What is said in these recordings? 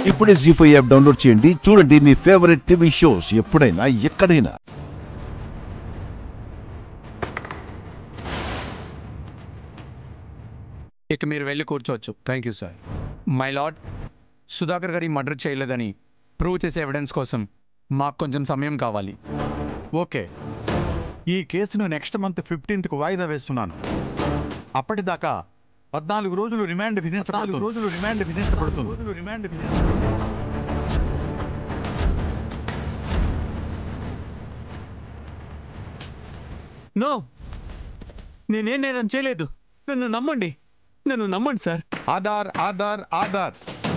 ఇప్పుడే G five app download చేయండి చూడండి మీ ఫేవరెట్ టీవీ షోస్ ఎప్పుడైనా ఎక్కడైనా ఇక మీరు వెళ్ళి కూర్చోవచ్చు thank you sir my lord Sudhakar గారి మర్డర్ చేయలేదని ప్రూవ్ చేసే ఎవిడెన్స్ కోసం మాకు కొంచెం సమయం కావాలి ఓకే ఈ కేసును నెక్స్ట్ మంత్ ఫిఫ్టీన్త్కు వాయిదా వేస్తున్నాను అప్పటిదాకా పద్నాలుగు రోజులు రిమాండ్ విధించబడుతుంది రోజులు రిమాండ్ విధించబడుతుంది రోజులు రిమాండ్ విధించబడుతుంది నో నేనేం నేరం చేయలేదు నన్ను నమ్మండి నన్ను నమ్మండి sir order order order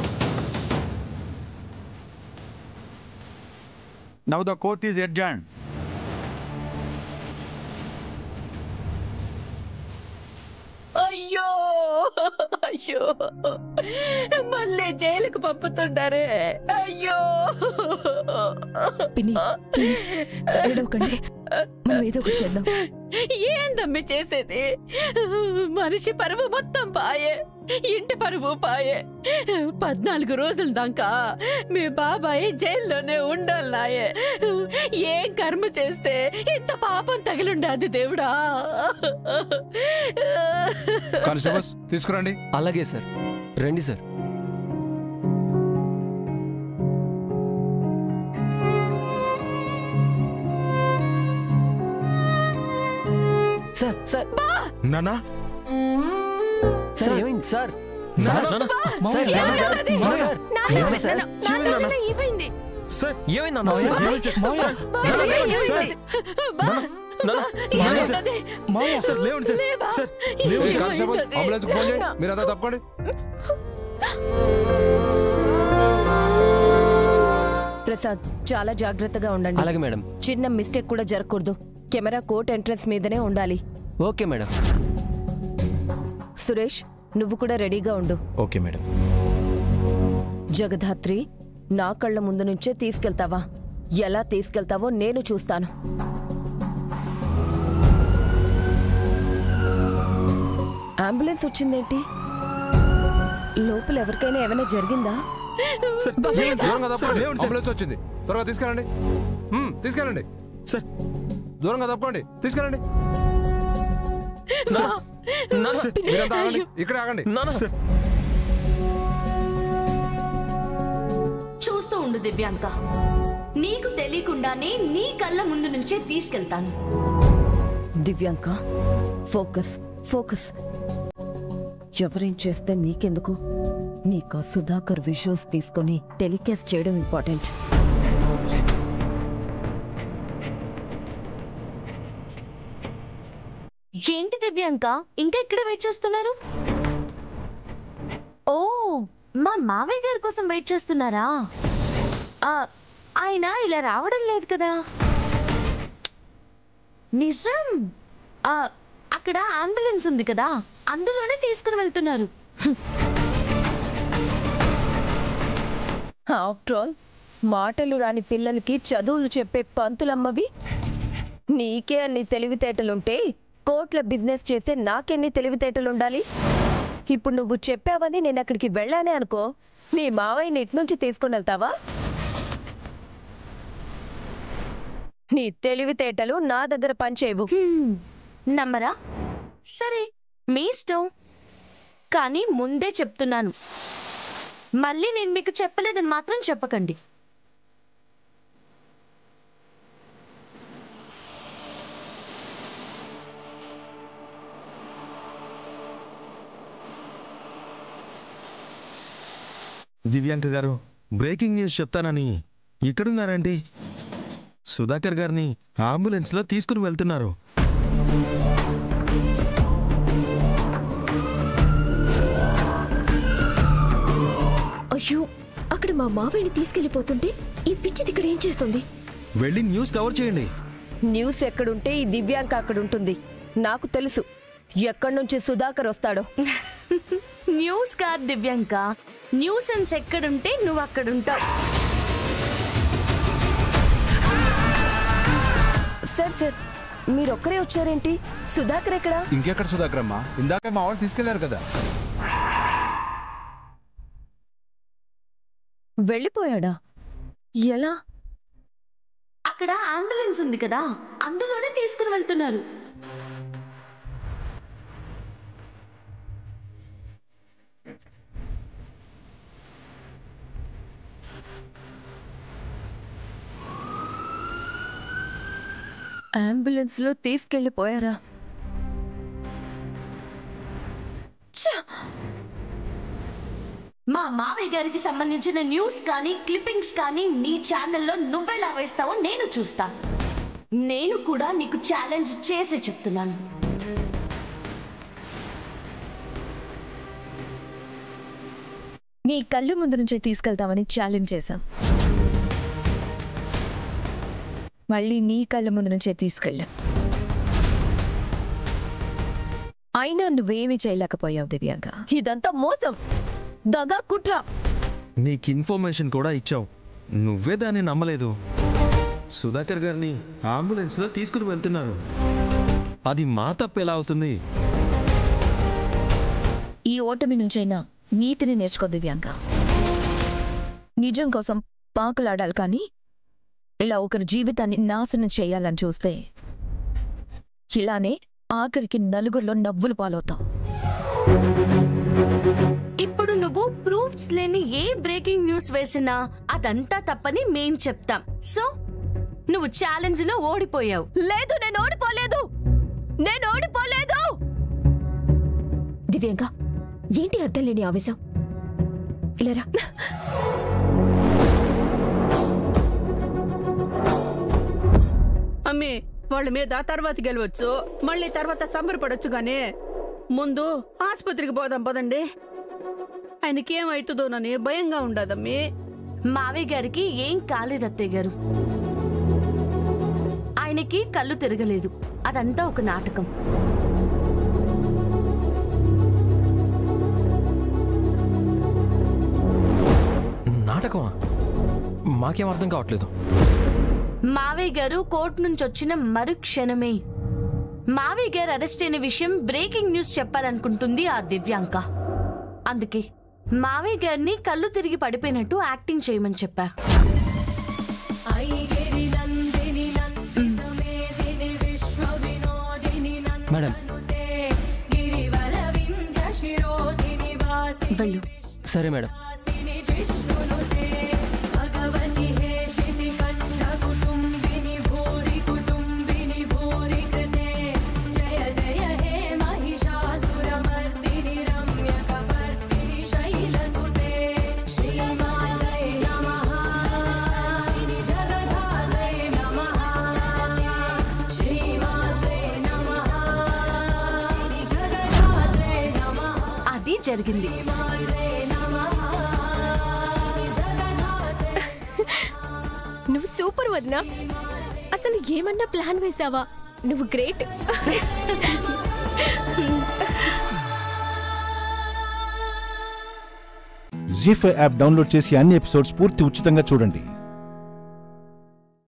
now the court is adjourned అయ్యో అయ్యో మళ్ళీ జైలుకు పంపుతుంటారే అయ్యో పిన్ని ప్లీజ్ ఏడవకండి మనం ఏదో ఒకటి చేద్దాం ఏందమ్మి చేసేది మనిషి పరువు మొత్తం పాయే ఇంటి పరువు పాయే పద్నాలుగు రోజుల దాకా మీ బాబాయ్ జైల్లోనే ఉండాలనాయే ఏం కర్మ చేస్తే ఇంత పాపం తగిలుండాది దేవుడా కానిస్టేబుల్స్ తీసుకురండి అలాగే సార్ రండి సార్ సార్ సార్ నానా సార్ ఏమైంది సార్ నాన్న, సార్ నాన్న, సార్ ఏమైంది? ఏమైంది సార్? ఏమైంది? సార్ నాన్న, ఏమైంది సార్? నాన్న, నాన్న, ఏమైంది? నాన్న, ఏమైంది? సార్ ఏమైంది అన్న సార్, ఏమైంది? సార్, బా, నాన్న, ఏమైంది? సార్, బా, నాన్న, బా, నాన్న, ఏమైంది? సార్ లేవండి సార్ లేవా? సార్ లేవండి ఏమైంది? కానిస్టేబుల్ అంబులెన్స్ ఫోన్ చేయండి మీరు అదా తప్పుకోండి ప్రసాద్ చాలా జాగ్రత్తగా ఉండండి అలాగే మేడం చిన్న మిస్టేక్ కూడా జరగకూడదు కెమెరా కోర్ట్ ఎంట్రన్స్ మీదనే ఉండాలి ఓకే మేడం సురేష్ నువ్వు కూడా రెడీగా ఉండు ఓకే మేడం జగధాత్రి నా కళ్ళ ముందు నుంచే తీసుకెళ్తావా ఎలా తీసుకెళ్తావో నేను చూస్తాను అంబులెన్స్ వచ్చిందేంటి లోపల ఎవరికైనా ఏమైనా జరిగిందా దూరంగా తప్పుకోండి అంబులెన్స్ వచ్చింది త్వరగా తీసుకెళ్ళండి హ్మ్, తీసుకెళ్ళండి సార్ దూరంగా తప్పుకోండి తీసుకెళ్ళండి బా, సార్, మీరంతా ఆగండి ఇక్కడే ఆగండి సార్ చూస్తూ ఉండు దివ్యాంక నీకు తెలియకుండానే నీ కళ్ళ ముందు నుంచే తీసుకెళ్తాను దివ్యాంక ఫోకస్ ఫోకస్ ఎవరేం చేస్తే నీకెందుకు నీకు ఆ సుధాకర్ విజువల్స్ తీసుకొని టెలికాస్ట్ చేయడం ఇంపార్టెంట్ ఏంటి దివ్యాంక ఇంకా ఎక్కడ వెయిట్ చేస్తున్నారు ఓ మా మావయ్య గారి కోసం వెయిట్ చేస్తున్నారా ఆ, ఆయన ఇలా రావడం లేదు కదా నిజం ఆ, అక్కడ అంబులెన్స్ ఉంది కదా అందులోనే తీసుకుని వెళ్తున్నారు ఆఫ్టర్ ఆల్ మాటలు రాని పిల్లలకి చదువులు చెప్పే పంతులమ్మవి నీకే అన్ని తెలివితేటలుంటే కోట్ల బిజినెస్ చేసే నాకెన్ని తెలివితేటలుండాలి ఇప్పుడు నువ్వు చెప్పావని నేను అక్కడికి వెళ్ళానే అనుకో మీ మావయ్యని ఇటు నుంచి తీసుకుని వెళ్తావా నీ తెలివితేటలు నా దగ్గర పనిచేయవు హ్మ్, నమ్మరా సరే మీ ఇష్టం కానీ ముందే చెప్తున్నాను మళ్ళీ నేను మీకు చెప్పలేదని మాత్రం చెప్పకండి దివ్యాంక గారు బ్రేకింగ్ న్యూస్ చెప్తానని ఇక్కడున్నారండి సుధాకర్ గారిని అంబులెన్స్లో తీసుకుని వెళ్తున్నారు అయ్యో అక్కడ మా మావయ్యని తీసుకెళ్లిపోతుంటే ఈ పిచ్చిది ఇక్కడ ఏం చేస్తుంది వెళ్ళి న్యూస్ కవర్ చేయండి న్యూస్ ఎక్కడుంటే ఈ దివ్యాంక అక్కడ ఉంటుంది నాకు తెలుసు ఎక్కడి నుంచి సుధాకర్ వస్తాడో న్యూస్ కాదు దివ్యాంక న్యూసెన్స్ ఎక్కడుంటే నువ్వు అక్కడుంటావు సార్ సార్ మీరొక్కరే వచ్చారేంటి సుధాకర్ ఎక్కడా ఇంకెక్కడ సుధాకరమ్మా ఇందాక మా వాళ్ళు తీసుకెళ్లారు కదా వెళ్ళిపోయాడా ఎలా అక్కడ అంబులెన్స్ ఉంది కదా అందులోనే తీసుకుని వెళ్తున్నారు అంబులెన్స్లో తీసుకెళ్ళిపోయారా ఛ! మా మావయ్య గారికి సంబంధించిన న్యూస్ కానీ క్లిప్పింగ్స్ కానీ నీ ఛానల్లో నువ్వెలా వేస్తావో నేను చూస్తా నేను కూడా నీకు ఛాలెంజ్ చేసి చెప్తున్నాను నీ కళ్ళు ముందు నుంచే తీసుకెళ్తామని ఛాలెంజ్ చేశాం మళ్ళీ నీ కళ్ళ ముందు నుంచే తీసుకెళ్ళాం అయినా నువ్వేమీ చేయలేకపోయావు దివ్యాంక ఇదంతా మోసం దగా కుట్ర నీకు ఇన్ఫర్మేషన్ కూడా ఇచ్చావు నువ్వే దాన్ని నమ్మలేదు సుధాకర్ గారిని అంబులెన్స్లో తీసుకుని వెళ్తున్నారు అది మా తప్పు ఎలా అవుతుంది ఈ ఓటమి నుంచైనా నీతిని నేర్చుకో దివ్యాంక నిజం కోసం పాకులాడాలి కానీ ఇలా ఒకరి జీవితాన్ని నాశనం చేయాలని చూస్తే ఇలానే ఆఖరికి నలుగురిలో నవ్వులు పాలవుతావు ఇప్పుడు నువ్వు ప్రూఫ్స్ లేని ఏ బ్రేకింగ్ న్యూస్ వేసినా అదంతా తప్పని మేం చెప్తాం సో నువ్వు ఛాలెంజ్ లో ఓడిపోయావు లేదు నేను ఓడిపోలేదు నేను ఓడిపోలేదు దివ్యాంక ఏంటి అర్థం లేని ఆవేశం ఇలారా అమ్మి వాళ్ళ మీద తర్వాత గెలవచ్చు మళ్ళీ తర్వాత సంబరపడొచ్చు గానీ ముందు ఆసుపత్రికి పోదాం పదండి ఆయనకి ఏమవుతుందోనని భయంగా ఉండదమ్మి మావయ్య గారికి ఏం కాలేదు అత్తయ్య గారు ఆయనకి కళ్ళు తిరగలేదు అదంతా ఒక నాటకం నాటకమా మాకేం అర్థం కావట్లేదు మావయ్య గారు కోర్టు నుంచి వచ్చిన మరుక్షణమే మావయ్య గారు అరెస్ట్ అయిన విషయం బ్రేకింగ్ న్యూస్ చెప్పాలనుకుంటుంది ఆ దివ్యాంక అందుకే మావయ్య గారిని కళ్ళు తిరిగి పడిపోయినట్టు యాక్టింగ్ చేయమని చెప్పా మేడం వెళ్ళు సరే మేడం అది జరిగింది నువ్వు సూపర్ వదినా అసలు ఏమన్నా ప్లాన్ వేసావా నువ్వు great Zee five app download చేసి అన్ని ఎపిసోడ్స్ పూర్తి ఉచితంగా చూడండి